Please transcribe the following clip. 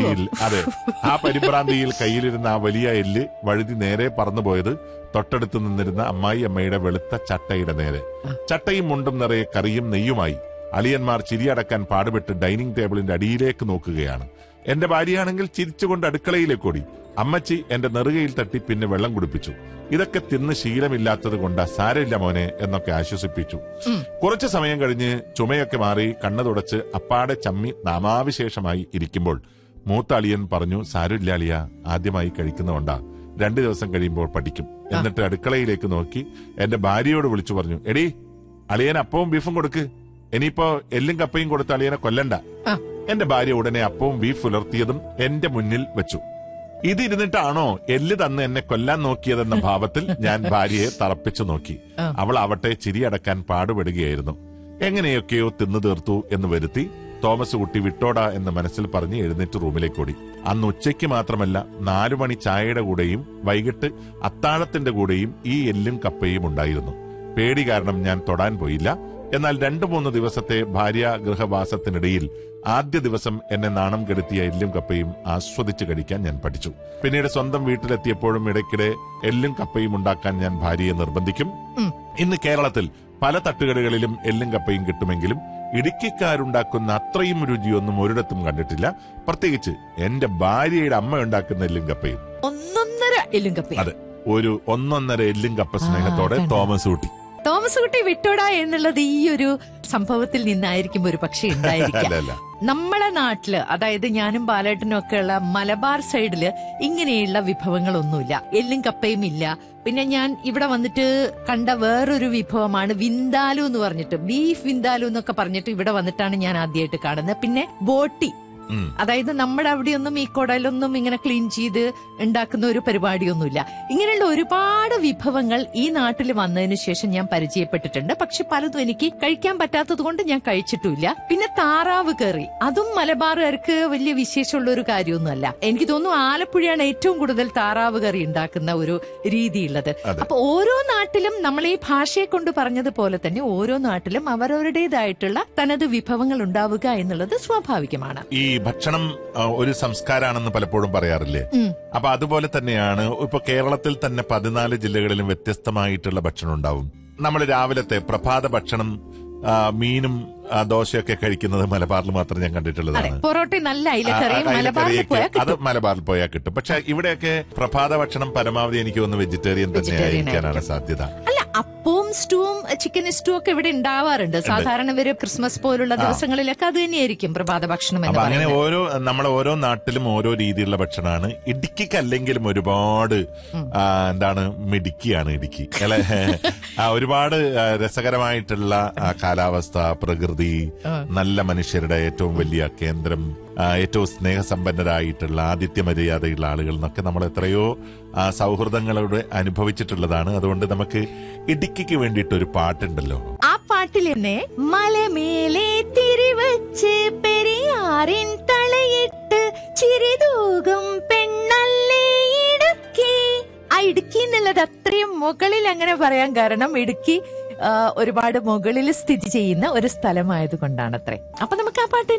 പരിഭ്രാന്തിയിൽ അതെ ആ പരിഭ്രാന്തിയിൽ കയ്യിലിരുന്ന ആ വലിയ എല്ല് വഴുതി നേരെ പറന്നുപോയത് തൊട്ടടുത്ത് നിന്നിരുന്ന അമ്മായി അമ്മയുടെ വെളുത്ത ചട്ടയുടെ നേരെ ചട്ടയും മുണ്ടും നിറയെ കറിയും നെയ്യുമായി അളിയന്മാർ ചിരിയടക്കാൻ പാടുപെട്ട് ഡൈനിങ് ടേബിളിന്റെ അടിയിലേക്ക് നോക്കുകയാണ് എന്റെ ഭാര്യയാണെങ്കിൽ ചിരിച്ചുകൊണ്ട് അടുക്കളയിലേക്ക് ഓടി അമ്മച്ചി എന്റെ നെറുകയിൽ തട്ടി പിന്നെ വെള്ളം കുടിപ്പിച്ചു ഇതൊക്കെ തിന്ന് ശീലമില്ലാത്തത് കൊണ്ടാ സാരമില്ല മോനെ എന്നൊക്കെ ആശ്വസിപ്പിച്ചു കുറച്ചു സമയം കഴിഞ്ഞ് ചുമയൊക്കെ മാറി കണ്ണു തുടച്ച് അപ്പാടെ ചമ്മി നാമാവിശേഷമായി ഇരിക്കുമ്പോൾ മൂത്ത അളിയൻ പറഞ്ഞു സാരമില്ല അളിയ ആദ്യമായി കഴിക്കുന്നതുകൊണ്ടാ രണ്ടു ദിവസം കഴിയുമ്പോൾ പഠിക്കും എന്നിട്ട് അടുക്കളയിലേക്ക് നോക്കി എന്റെ ഭാര്യയോട് വിളിച്ചു പറഞ്ഞു എടി അളിയൻ അപ്പവും ബീഫും കൊടുക്ക് ഇനിയിപ്പോ എല്ലും കപ്പയും കൊടുത്ത് അളിയനെ കൊല്ലണ്ട ആ. എന്റെ ഭാര്യ ഉടനെ അപ്പവും ബീഫ് പുലർത്തിയതും എന്റെ മുന്നിൽ വെച്ചു ഇതിരുന്നിട്ടാണോ എല്ല് തന്ന് എന്നെ കൊല്ലാൻ നോക്കിയതെന്ന ഭാവത്തിൽ ഞാൻ ഭാര്യയെ തറപ്പിച്ചു നോക്കി ആ. അവൾ അവട്ടെ ചിരിയടക്കാൻ പാടുപെടുകയായിരുന്നു എങ്ങനെയൊക്കെയോ തിന്നു തീർത്തു എന്ന് വരുത്തി തോമസ് കുട്ടി വിട്ടോടാ എന്ന് മനസ്സിൽ പറഞ്ഞ് എഴുന്നേറ്റ് റൂമിലേക്ക് ഓടി അന്ന് ഉച്ചയ്ക്ക് മാത്രമല്ല നാലു മണി ചായയുടെ കൂടെയും വൈകിട്ട് അത്താഴത്തിന്റെ കൂടെയും ഈ എല്ലും കപ്പയും ഉണ്ടായിരുന്നു പേടി കാരണം ഞാൻ തൊടാൻ പോയില്ല എന്നാൽ രണ്ടു മൂന്ന് ദിവസത്തെ ഭാര്യ ഗൃഹവാസത്തിനിടയിൽ ആദ്യ ദിവസം എന്നെ നാണം കെടുത്തിയ എല്ലും കപ്പയും ആസ്വദിച്ച് കഴിക്കാൻ ഞാൻ പഠിച്ചു പിന്നീട് സ്വന്തം വീട്ടിലെത്തിയപ്പോഴും ഇടയ്ക്കിടെ എല്ലും കപ്പയും ഉണ്ടാക്കാൻ ഞാൻ ഭാര്യയെ നിർബന്ധിക്കും ഉം. ഇന്ന് കേരളത്തിൽ പല തട്ടുകടകളിലും എല്ലും കപ്പയും കിട്ടുമെങ്കിലും ഇടുക്കിക്കാരുണ്ടാക്കുന്ന അത്രയും രുചിയൊന്നും ഒരിടത്തും കണ്ടിട്ടില്ല പ്രത്യേകിച്ച് എന്റെ ഭാര്യയുടെ അമ്മ ഉണ്ടാക്കുന്ന എല്ലും കപ്പയും ഒന്നൊന്നര എല്ലും കപ്പ അതെ ഒരു ഒന്നൊന്നര എല്ലും കപ്പ സ്നേഹത്തോടെ കണ്ടോ. തോമസ് ഊട്ടി തോമസ് കുട്ടി വിട്ടോടാ എന്നുള്ളത് ഈ ഒരു സംഭവത്തിൽ നിന്നായിരിക്കും ഒരു പക്ഷെ ഉണ്ടായിരിക്കാം അല്ല അല്ല നമ്മളെ നാട്ടില് അതായത് ഞാനും ബാലേട്ടനും ഒക്കെ ഉള്ള മലബാർ സൈഡില് ഇങ്ങനെയുള്ള വിഭവങ്ങളൊന്നുമില്ല എല്ലും കപ്പയും ഇല്ല പിന്നെ ഞാൻ ഇവിടെ വന്നിട്ട് കണ്ട വേറൊരു വിഭവമാണ് വിന്താലു എന്ന് പറഞ്ഞിട്ട് ബീഫ് വിന്താലു എന്നൊക്കെ പറഞ്ഞിട്ട് ഇവിടെ വന്നിട്ടാണ് ഞാൻ ആദ്യമായിട്ട് കാണുന്നത് പിന്നെ ബോട്ടി ഉം. അതായത് നമ്മുടെ അവിടെയൊന്നും ഈ കുടലൊന്നും ഇങ്ങനെ ക്ലീൻ ചെയ്ത് ഉണ്ടാക്കുന്ന ഒരു പരിപാടിയൊന്നുമില്ല ഇങ്ങനെയുള്ള ഒരുപാട് വിഭവങ്ങൾ ഈ നാട്ടിൽ വന്നതിന് ശേഷം ഞാൻ പരിചയപ്പെട്ടിട്ടുണ്ട് പക്ഷെ പലതും എനിക്ക് കഴിക്കാൻ പറ്റാത്തത് കൊണ്ട് ഞാൻ കഴിച്ചിട്ടുമില്ല പിന്നെ താറാവ് കറി അതും മലബാറുകാർക്ക് വലിയ വിശേഷമുള്ള ഒരു കാര്യമൊന്നുമല്ല എനിക്ക് തോന്നുന്നു ആലപ്പുഴയാണ് ഏറ്റവും കൂടുതൽ താറാവ് കറി ഉണ്ടാക്കുന്ന ഒരു രീതിയുള്ളത് അതെ. അപ്പൊ ഓരോ നാട്ടിലും നമ്മൾ ഈ ഭാഷയെ കൊണ്ട് പറഞ്ഞതുപോലെ തന്നെ ഓരോ നാട്ടിലും അവരവരുടേതായിട്ടുള്ള തനത് വിഭവങ്ങൾ ഉണ്ടാവുക എന്നുള്ളത് സ്വാഭാവികമാണ് ഈ ഭക്ഷണം ആ, ഒരു സംസ്കാരമാണെന്ന് പലപ്പോഴും പറയാറില്ലേ ഉം. അപ്പൊ അതുപോലെ തന്നെയാണ് ഇപ്പൊ കേരളത്തിൽ തന്നെ പതിനാല് ജില്ലകളിലും വ്യത്യസ്തമായിട്ടുള്ള ഭക്ഷണം ഉണ്ടാവും നമ്മൾ രാവിലത്തെ പ്രഭാത ഭക്ഷണം ആ, മീനും ആ, ദോശയൊക്കെ കഴിക്കുന്നത് മലബാറിൽ മാത്രം ഞാൻ അതെ കണ്ടിട്ടുള്ളതാണ് പൊറോട്ട നല്ല ആ, അയിലക്കറിയും ആ, മലബാറിൽ അയിലക്കറിയൊക്കെ പോയാൽ അത് കിട്ടും മലബാറിൽ പോയാൽ കിട്ടും പക്ഷെ ഇവിടെയൊക്കെ പ്രഭാത ഭക്ഷണം പരമാവധി എനിക്ക് തോന്നുന്നു വെജിറ്റേറിയൻ തന്നെ Vegetarian ആയിരിക്കാനാണ് ആയിരിക്കും. സാധ്യത അല്ല അപ്പവും സ്റ്റൂവും ചിക്കൻ സ്റ്റൂ ഒക്കെ ഇവിടെ ഉണ്ടാവാറുണ്ട് സാധാരണ ഇവര് ക്രിസ്മസ് പോലുള്ള ദിവസങ്ങളിലൊക്കെ അത് തന്നെയായിരിക്കും പ്രഭാത ഭക്ഷണം എന്ന് അപ്പൊ അങ്ങനെ പറയുന്നത് ഓരോ നമ്മളെ ഓരോ നാട്ടിലും ഓരോ രീതിയിലുള്ള ഭക്ഷണമാണ് ഇടുക്കിക്ക് അല്ലെങ്കിലും ഒരുപാട് ആ, എന്താണ് മിടുക്കിയാണ് ഇടുക്കി അല്ലെ ആ, ഒരുപാട് ആ, രസകരമായിട്ടുള്ള ആ, കാലാവസ്ഥ പ്രകൃതി നല്ല മനുഷ്യരുടെ ഏറ്റവും വലിയ കേന്ദ്രം ആ, ഏറ്റവും സ്നേഹസമ്പന്നരായിട്ടുള്ള ആതിഥ്യ മര്യാദയുള്ള ആളുകൾ എന്നൊക്കെ നമ്മൾ എത്രയോ ആ, സൗഹൃദങ്ങളോട് അനുഭവിച്ചിട്ടുള്ളതാണ് അതുകൊണ്ട് നമുക്ക് ഇടുക്കിക്ക് വേണ്ടിയിട്ട് ഒരു പാട്ടുണ്ടല്ലോ ആ പാട്ടിൽ തന്നെ മലമേലെ തിരിവച്ച് പെരിയാറിൻ തളയിട്ട് ചിരിതൂകും പെണ്ണല്ലേ ഇടുക്കി ആ ഇടുക്കി എന്നുള്ളത് അത്രയും മുകളിൽ അങ്ങനെ പറയാൻ കാരണം ഇടുക്കി ആ, ഒരുപാട് മുകളിൽ സ്ഥിതി ചെയ്യുന്ന ഒരു സ്ഥലമായത് കൊണ്ടാണത്രേ അപ്പൊ നമുക്ക് ആ പാട്ട്